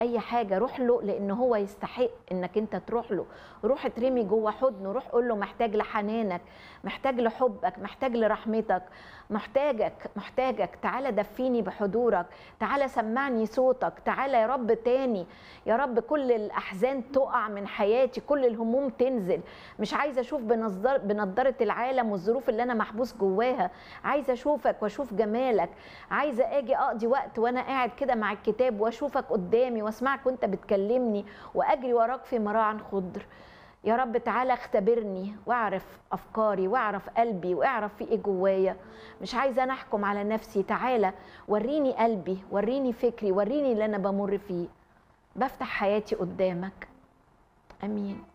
اي حاجه روح له لان هو يستحق انك انت تروح له روح اترمي جوه حضنه روح قول له محتاج لحنانك محتاج لحبك محتاج لرحمتك محتاجك محتاجك تعالى دفيني بحضورك تعالى سمعني صوتك تعالى يا رب تاني يا رب كل الاحزان تقع من حياتي كل الهموم تنزل مش عايزه اشوف بنظر بنضاره العالم والظروف اللي انا محبوس جواها عايزه اشوفك واشوف جمالك عايزه اجي اقضي وقت وانا قاعد كده مع الكتاب واشوفك قدامي واسمعك وانت بتكلمني واجري وراك في مراعا خضر يا رب تعالى اختبرني واعرف افكاري واعرف قلبي واعرف في ايه جوايا مش عايزه انا احكم على نفسي تعالى وريني قلبي وريني فكري وريني اللي انا بمر فيه بفتح حياتي قدامك امين